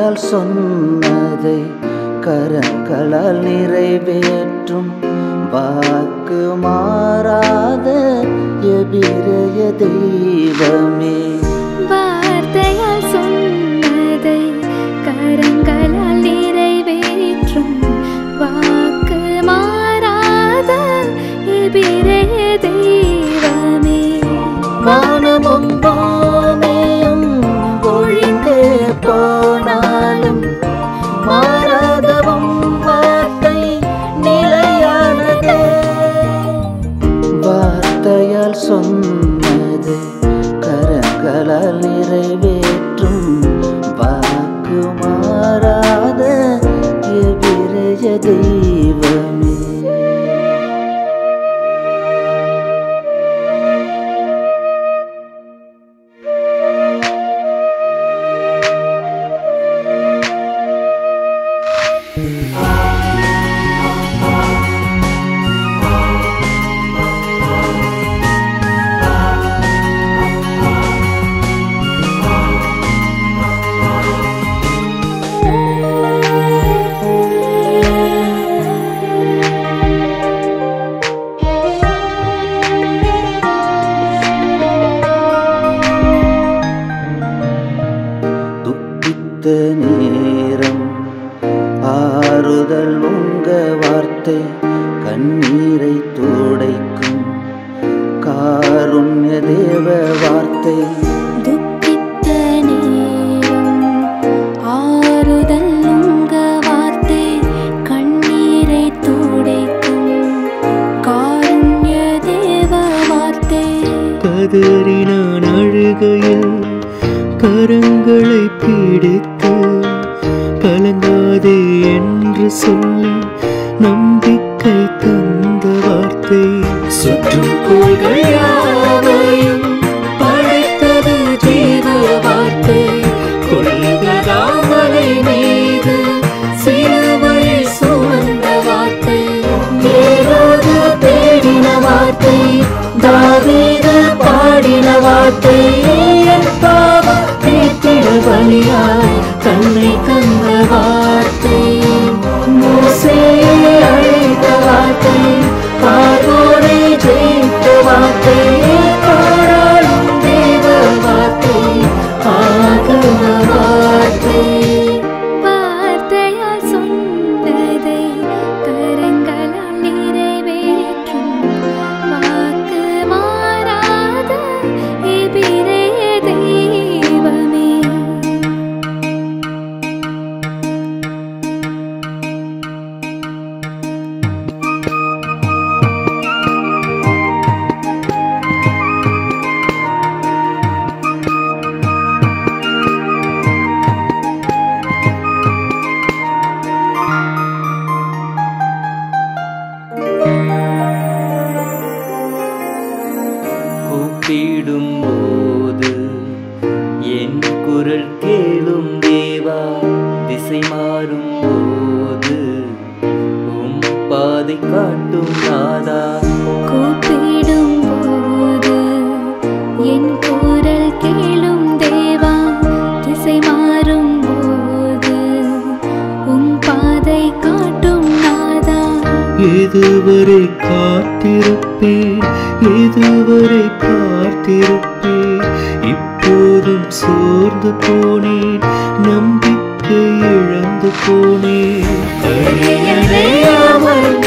வார்த்தையால் சொன்னதை கரங்களால் நிறைவேற்றும் வாக்கு மாறாத எபிரய தெய்வமே வார்த்தையால் சொன்னதை கரங்களால் நிறைவேற்றும் வாக்கு மாறாத எபிரய தெய்வமே வானமும் பூமியும் ஒழிந்தே போனாலும் மாறாதவும் வார்த்தை நிலையானதே வார்த்தையால் சொன்னது கரங்களால் நிறைவேற்றும் வாக்கு மாறாத எபிரய தெய்வமே துக்கித்த நேரம் ஆறுதல் உங்க வார்த்தை கண்ணீரை துடைக்கும் காருண்ய தேவ வார்த்தை துக்கித்த நேரம் ஆறுதல் உங்க வார்த்தை கண்ணீரை துடைக்கும் காருண்ய தேவ வார்த்தை கதறினான் அழுகையில் கரங்களை பிடித்து கலங்காதே என்று சொல்லி நம்பிக்கை தந்த வார்த்தை சுற்றும் கோள்கள் யாவையும் படைத்தது ஜீவ வார்த்தை கொள்கதாமலை மீது சிலுவை சுமந்த வார்த்தை ஏரோது தேடின வார்த்தை தாவீது பாடின வார்த்தை என் பாவம் தீர்த்திட பலியாய் தன்னை தந்த வார்த்தை மோசே அழைத்த வார்த்தை பார்வோரை ஜெயித்த வார்த்தை பாராளும் தேவ வார்த்தை ஆகம வார்த்தை வார்த்தையால் சொன்னதை கரங்களால் நிறைவேற்றும் வாக்கு மாறாத எபிரய தெய்வமே கூப்பிடும் போது என் குரல் கேளும் தேவா திசை மாறும் போது உம் பாதை காட்டும் நாதா கூப்பிடும் போது என் குரல் கேளும் தேவா திசை மாறும் போது உம் பாதை காட்டும் நாதா எதுவரை காத்திருப்பேன் எதுவரை பார்த்திருப்பேன் இப்போதும் சோர்ந்து போனேன் நம்பிக்கை இழந்து போனேன் அழியடையாமல்